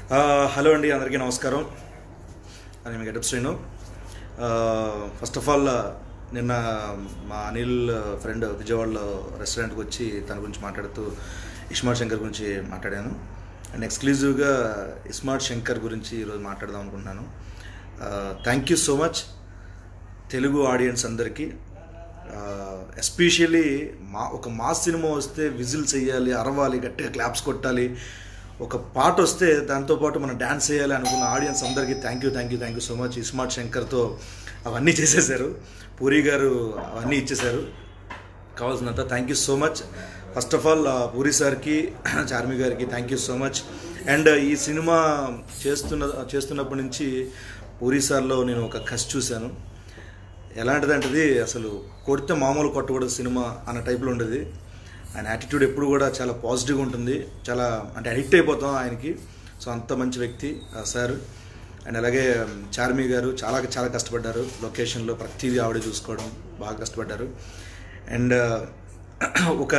ఆ, హలో అండి అందరికీ నమస్కారం నేను మీ గెటప్ శ్రీను ఆ, ఫస్ట్ ఆఫ్ ఆల్ నిన్న మా అనిల్ ఫ్రెండ్ విజయవాడలో రెస్టారెంట్కి వచ్చి తన గురించి మాట్లాడుతూ ఇస్మార్ట్ శంకర్ గురించి మాట్లాడాను అండ్ ఎక్స్క్లూజివ్గా ఇస్మార్ట్ శంకర్ గురించి ఈరోజు మాట్లాడదాం అనుకుంటున్నాను thank you so much Telugu audience అందరికీ ఎస్పెషల్లీ మా ఒక మాస్ సినిమా వస్తే విజిల్స్ వేయాలి అరవాలి గట్టిగా క్లాప్స్ కొట్టాలి ఒక పాట వస్తే దాంతోపాటు మనం డ్యాన్స్ చేయాలి అనుకున్న ఆడియన్స్ అందరికీ thank you thank you thank you so much iSmart శంకర్తో అవన్నీ చేసేసారు పూరి గారు అవన్నీ ఇచ్చేశారు కావాల్సినంత thank you so much first of all Puri సార్కి చార్మి గారికి thank you so much and ఈ సినిమా చేస్తున్న చేస్తున్నప్పటి నుంచి పూరి సార్లో నేను ఒక కసి చూశాను ఎలాంటిదంటది అసలు కొడితే మామూలు కొట్టకూడదు సినిమా అన్న టైప్లో ఉండేది ఆయన యాటిట్యూడ్ ఎప్పుడు కూడా చాలా పాజిటివ్గా ఉంటుంది చాలా అంటే అడిక్ట్ అయిపోతాం ఆయనకి సో అంత మంచి వ్యక్తి ఆ సార్ అండ్ అలాగే చార్మి గారు చాలా చాలా కష్టపడ్డారు లొకేషన్లో ప్రతిదీ ఆవిడ చూసుకోవడం బాగా కష్టపడ్డారు అండ్ ఒక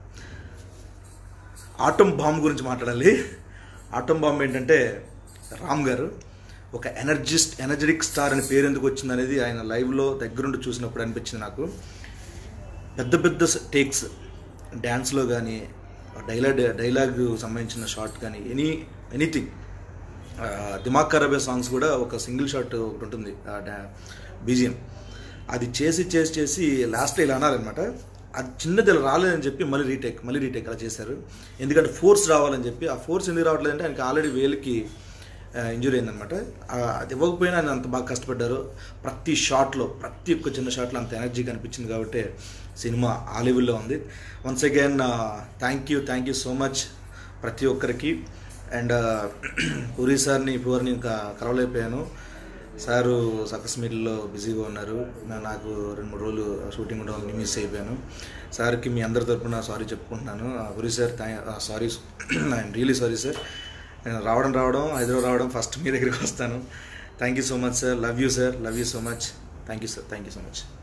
ఆటం బాంబ్ గురించి మాట్లాడాలి ఆటం బాంబ్ ఏంటంటే రామ్ గారు ఒక ఎనర్జిస్ట్ ఎనర్జెటిక్ స్టార్ అని పేరు ఎందుకు వచ్చింది అనేది ఆయన లైవ్లో దగ్గరుండి చూసినప్పుడు అనిపించింది నాకు పెద్ద పెద్ద టేక్స్ డ్యాన్స్లో కానీ డైలాగ్ డైలాగ్ సంబంధించిన షార్ట్ కానీ ఎనీ ఎనీథింగ్ దిమాగ్ ఖరాబే సాంగ్స్ కూడా ఒక సింగిల్ షాట్ ఒకటి ఉంటుంది బీజిఎం అది చేసి చేసి చేసి లాస్ట్లో ఇలా అన్నారనమాట అది చిన్నది ఇలా రాలేదని చెప్పి మళ్ళీ రీటేక్ మళ్ళీ రీటేక్ అలా చేశారు ఎందుకంటే ఫోర్స్ రావాలని చెప్పి ఆ ఫోర్స్ ఎందుకు రావట్లేదంటే ఆయనకి ఆల్రెడీ వేలికి ఇంజురీ అయిందనమాట అది ఇవ్వకపోయినా ఆయన అంత బాగా కష్టపడ్డారు ప్రతి షాట్లో ప్రతి ఒక్క చిన్న షాట్లో అంత ఎనర్జీ కనిపించింది కాబట్టి సినిమా ఆ లెవెల్లో ఉంది once again thank you thank you so much ప్రతి ఒక్కరికి అండ్ పూరి సార్ని పూర్ని ఇంకా కలవలేకపోయాను సారు సక్సెస్ మీట్లో బిజీగా ఉన్నారు నా- నాకు రెండు మూడు రోజులు షూటింగ్ ఉండడం వల్ల మిస్ అయిపోయాను సార్కి మీ అందరి తరపున సారీ చెప్పుకుంటున్నాను Puri sir sorry I'm really sorry sir నేను రావడం రావడం హైదరాబాద్ రావడం ఫస్ట్ మీ దగ్గరికి వస్తాను thank you so much sir love you sir love you so much thank you sir thank you so much